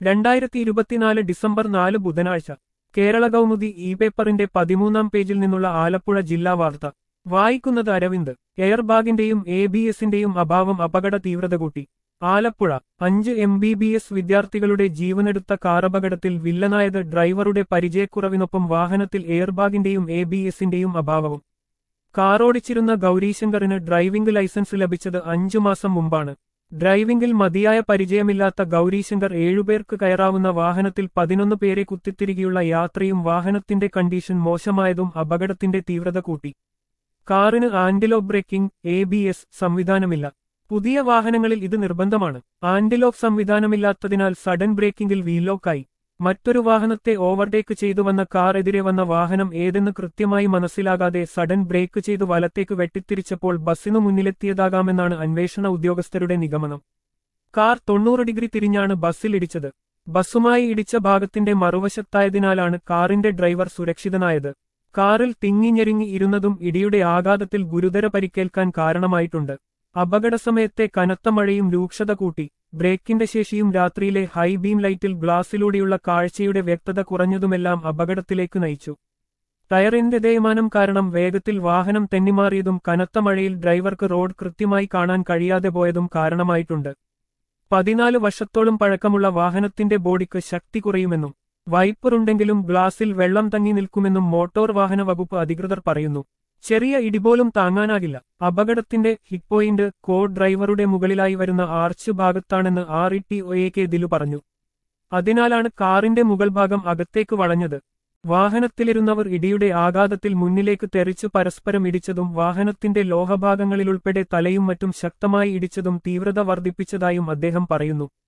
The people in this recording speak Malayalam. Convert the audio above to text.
രണ്ടായിരത്തി ഇരുപത്തിനാല് ഡിസംബർ നാല് ബുധനാഴ്ച കേരള കൗമുദി ഇ പേപ്പറിന്റെ പതിമൂന്നാം പേജിൽ നിന്നുള്ള ആലപ്പുഴ ജില്ലാ വാർത്ത വായിക്കുന്നത് അരവിന്ദ് എയർബാഗിന്റെയും എ ബി എസിന്റെയും അഭാവം അപകട തീവ്രത കൂട്ടി ആലപ്പുഴ അഞ്ച് എം ബി ബി എസ് വിദ്യാർത്ഥികളുടെ ജീവനെടുത്ത കാറപകടത്തിൽ വില്ലനായത് ഡ്രൈവറുടെ പരിചയക്കുറവിനൊപ്പം വാഹനത്തിൽ എയർബാഗിന്റെയും എ ബി എസിന്റെയും അഭാവവും കാറോടിച്ചിരുന്ന ഗൗരീശങ്കറിന് ഡ്രൈവിംഗ് ലൈസൻസ് ലഭിച്ചത് അഞ്ചു മാസം മുമ്പാണ് ഡ്രൈവിംഗിൽ മതിയായ പരിചയമില്ലാത്ത ഗൗരീശങ്കർ ഏഴുപേർക്ക് കയറാവുന്ന വാഹനത്തിൽ പതിനൊന്ന് പേരെ കുത്തിത്തിരികെയുള്ള യാത്രയും വാഹനത്തിന്റെ കണ്ടീഷൻ മോശമായതും അപകടത്തിന്റെ തീവ്രത കൂട്ടി കാറിന് antilock braking A B S സംവിധാനമില്ല പുതിയ വാഹനങ്ങളിൽ ഇത് നിർബന്ധമാണ് ആന്റിലോക്ക് സംവിധാനമില്ലാത്തതിനാൽ സഡൻ ബ്രേക്കിംഗിൽ വീലോക്കായി മറ്റൊരു വാഹനത്തെ ഓവർടേക്ക് ചെയ്തു വന്ന കാർ എതിരെ വന്ന വാഹനം ഏതെന്ന് കൃത്യമായി മനസ്സിലാകാതെ സഡൻ ബ്രേക്ക് ചെയ്തു വലത്തേക്ക് വെട്ടിത്തിരിച്ചപ്പോൾ ബസ്സിനു മുന്നിലെത്തിയതാകാമെന്നാണ് അന്വേഷണ ഉദ്യോഗസ്ഥരുടെ നിഗമനം കാർ തൊണ്ണൂറ് ഡിഗ്രി തിരിഞ്ഞാണ് ബസ്സിൽ ഇടിച്ചത് ബസ്സുമായി ഇടിച്ച ഭാഗത്തിന്റെ മറുവശത്തായതിനാലാണ് കാറിന്റെ ഡ്രൈവർ സുരക്ഷിതനായത് കാറിൽ തിങ്ങിഞ്ഞെരുങ്ങി ഇരുന്നതും ഇടിയുടെ ആഘാതത്തിൽ ഗുരുതര പരിക്കേൽക്കാൻ കാരണമായിട്ടുണ്ട് അപകടസമയത്തെ കനത്ത മഴയും രൂക്ഷത കൂട്ടി ബ്രേക്കിന്റെ ശേഷിയും രാത്രിയിലെ ഹൈ ബീം ലൈറ്റിൽ ഗ്ലാസിലൂടെയുള്ള കാഴ്ചയുടെ വ്യക്തത കുറഞ്ഞതുമെല്ലാം അപകടത്തിലേക്ക് നയിച്ചു ടയറിന്റെ തേയ്മാനം കാരണം വേഗത്തിൽ വാഹനം തെന്നിമാറിയതും കനത്ത മഴയിൽ ഡ്രൈവർക്ക് റോഡ് കൃത്യമായി കാണാൻ കഴിയാതെ പോയതും കാരണമായിട്ടുണ്ട് പതിനാല് വർഷത്തോളം പഴക്കമുള്ള വാഹനത്തിന്റെ ബോഡിക്ക് ശക്തി കുറയുമെന്നും വൈപ്പറുണ്ടെങ്കിലും ഗ്ലാസിൽ വെള്ളം തങ്ങി നിൽക്കുമെന്നും മോട്ടോർ വാഹന വകുപ്പ് അധികൃതർ പറയുന്നു ചെറിയ ഇടിപോലും താങ്ങാനാകില്ല അപകടത്തിന്റെ ഹിറ്റ് പോയിന്റ് കോ ഡ്രൈവറുടെ മുകളിലായി വരുന്ന ആർച്ച് ഭാഗത്താണെന്ന് R E T O K Dilu പറഞ്ഞു അതിനാലാണ് കാറിന്റെ മുകൾ ഭാഗം അകത്തേക്ക് വളഞ്ഞത് വാഹനത്തിലിരുന്നവർ ഇടിയുടെ ആഘാതത്തിൽ മുന്നിലേക്ക് തെറിച്ച് പരസ്പരം ഇടിച്ചതും വാഹനത്തിന്റെ ലോഹഭാഗങ്ങളിലുൾപ്പെടെ തലയും മറ്റും ശക്തമായി ഇടിച്ചതും തീവ്രത വർദ്ധിപ്പിച്ചതായും അദ്ദേഹം പറയുന്നു